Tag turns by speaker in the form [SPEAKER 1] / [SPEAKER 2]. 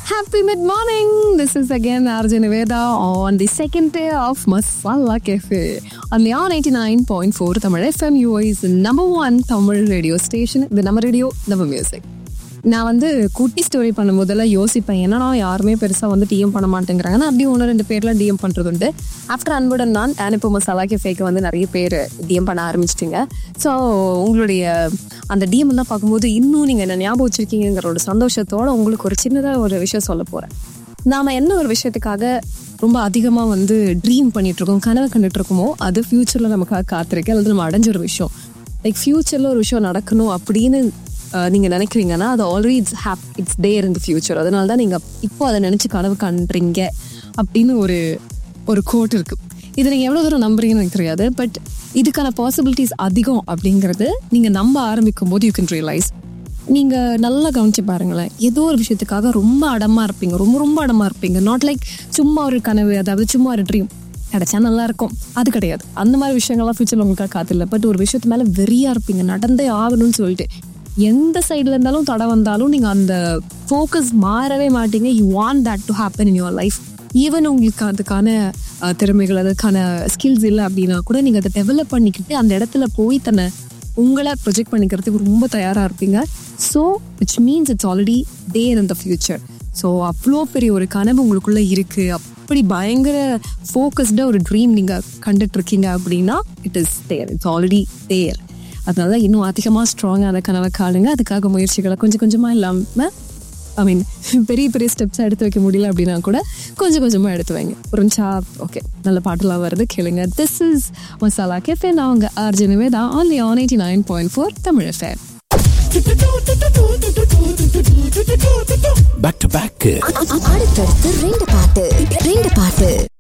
[SPEAKER 1] Happy mid morning. This is again Arjun Niveda on the second day of Masala Cafe on the R99.4 Tamil FM UI's number one Tamil radio station. The number radio, number music. நான் வந்து குட்டி story பண்ணும் போதெல்லாம் யோசிப்பேன் என்னன்னா யாருமே பெருசாக வந்து டிஎம் பண்ண மாட்டேங்கிறாங்க நான் அப்படியே ஒன்று ரெண்டு பேர்லாம் டிஎம் பண்ணுறது உண்டு ஆஃப்டர் அன்புடன் நான் அண்ட் இப்போ மசாலா கேஃபேக்கு வந்து நிறைய பேர் டிஎம் பண்ண ஆரம்பிச்சிட்டிங்க ஸோ உங்களுடைய அந்த டிஎம் தான் பார்க்கும்போது இன்னும் நீங்கள் என்ன ஞாபகம் வச்சிருக்கீங்கிற ஒரு சந்தோஷத்தோட உங்களுக்கு ஒரு சின்னதாக ஒரு விஷயம் சொல்ல போகிறேன் நாம் என்ன ஒரு விஷயத்துக்காக ரொம்ப அதிகமாக வந்து ட்ரீம் பண்ணிட்டு இருக்கோம் கனவு கண்டுட்டு இருக்கோமோ அது ஃப்யூச்சரில் நமக்காக காத்திருக்கு அல்லது நம்ம அடைஞ்ச ஒரு விஷயம் லைக் ஃப்யூச்சரில் ஒரு விஷயம் நடக்கணும் அப்படின்னு அஹ், நீங்க நினைக்கிறீங்கன்னா அது already it's happen it's there in the future அதனால தான் நீங்க இப்போ அதை நினைச்சு கனவு காண்றீங்க அப்படின்னு ஒரு ஒரு கோட் இருக்கு இது நீங்க எவ்வளவு தூரம் நம்புறீங்கன்னு எனக்கு தெரியாது பட் இதுக்கான பாசிபிலிட்டிஸ் அதிகம் அப்படிங்கிறது நீங்க நம்ப ஆரம்பிக்கும் போது யூ கேன் ரியலைஸ் நீங்க நல்லா கவனிச்சு பாருங்களேன் ஏதோ ஒரு விஷயத்துக்காக ரொம்ப அடமா இருப்பீங்க ரொம்ப ரொம்ப அடமா இருப்பீங்க நாட் லைக் சும்மா ஒரு கனவு அதாவது சும்மா ஒரு ட்ரீம் கிடைச்சா நல்லா இருக்கும் அது கிடையாது அந்த மாதிரி விஷயங்கள்லாம் ஃபியூச்சர்ல உங்களுக்காக காத்தில்ல பட் ஒரு விஷயத்து மேல வெறியா இருப்பீங்க நடந்தே ஆகணும்னு சொல்லிட்டு எந்த சைடுல இருந்தாலும் தடை வந்தாலும் நீங்க அந்த ஃபோக்கஸ் மாறவே மாட்டீங்க you want that to happen in your life even உங்களுக்கு அதுக்கான அஹ், திறமைகள் அதுக்கான ஸ்கில்ஸ் இல்லை அப்படின்னா கூட நீங்க அதை டெவலப் பண்ணிக்கிட்டு அந்த இடத்துல போய் தன்னை உங்களை ப்ரொஜெக்ட் பண்ணிக்கிறதுக்கு ரொம்ப தயாரா இருப்பீங்க so which means it's already there in the future so அவ்வளோ பெரிய ஒரு கனவு உங்களுக்குள்ள இருக்கு அப்படி பயங்கர ஃபோக்கஸ்டாக ஒரு ட்ரீம் நீங்கள் கண்டுட்டு இருக்கீங்க அப்படின்னா it is there it's already there அதனால இன்னும் அதிகமாக ஸ்ட்ராங்காக அந்த கனவை காணுங்க அதுக்காக முயற்சிகளை கொஞ்சம் கொஞ்சமாக இல்லாமல் ஐ மீன் பெரிய பெரிய ஸ்டெப்ஸ் எடுத்து வைக்க முடியல அப்படின்னா கூட கொஞ்சம் கொஞ்சமாக எடுத்து வைங்க புரிஞ்சா ஓகே நல்ல பாட்டுலாம் வருது கேளுங்க திஸ் இஸ் மசாலா கேஃபே நான் உங்கள் ஆர்ஜினவே தான் only on eighty nine point four Tamil fair
[SPEAKER 2] back to back
[SPEAKER 3] அடுத்தடுத்து ரெண்டு பாட்டு ரெண்டு பாட்டு